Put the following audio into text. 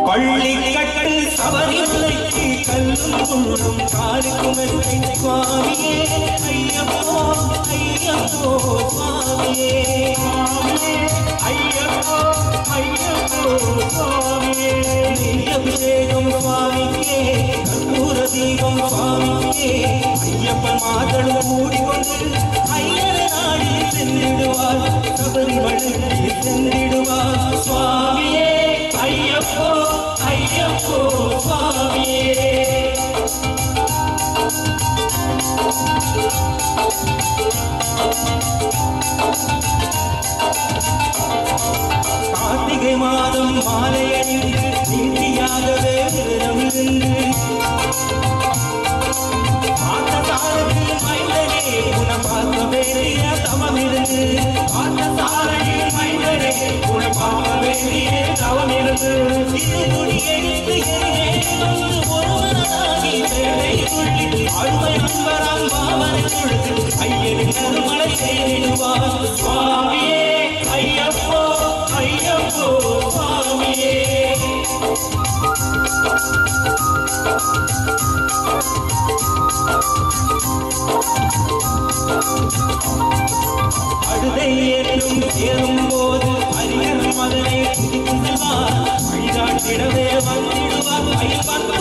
பள்ளிக்கட்டு சபரிமலைக்கு கல்லும் குன்றும் காருக்குமெல்லை சுவாமியே ஐயப்போ ஐயப்போ சுவாமியே ஐயப்போ ஐயப்போ சுவாமியே நெய்யபிஷேகம் சுவாமிக்கே கற்பூர தீபம் சுவாமிக்கே ஐயப்பன் மாதளும் கூடிக்கொண்டு ஐயர் நாடில் சென்றிடுவார் சபரிமலைக்கு சென்றிடுவார் சுவாமியே ஐயப்போ ஐயப்போ சுவாமியே கார்த்திகை மாதம் மாலை அணிந்து நீதியாகவே விரதம் இருந்து பார்த்தசாரதி மைந்தனே உன பார்க்க வேண்டிய தவம் இருந்து பார்த்தசாரதி மைந்தனே உன பார்க்க வேண்டிய தவம் இருந்து இது துணி எடுத்து வந்து ஒருவனாகி வேலை துள்ளி அழுமை அன்பராம் பாவனை தொழுது ஐயனின் கருமலை சேரிடுவார் சுவாமியே ஐயப்போ ஐயப்போ சுவாமியே அழுதை ஏற்றும் சேரும் போது அரியர் மதனை துதிக்கும் செல்வார் வழிகாட்டிடவே வந்திடுவார் ஐயப்பன்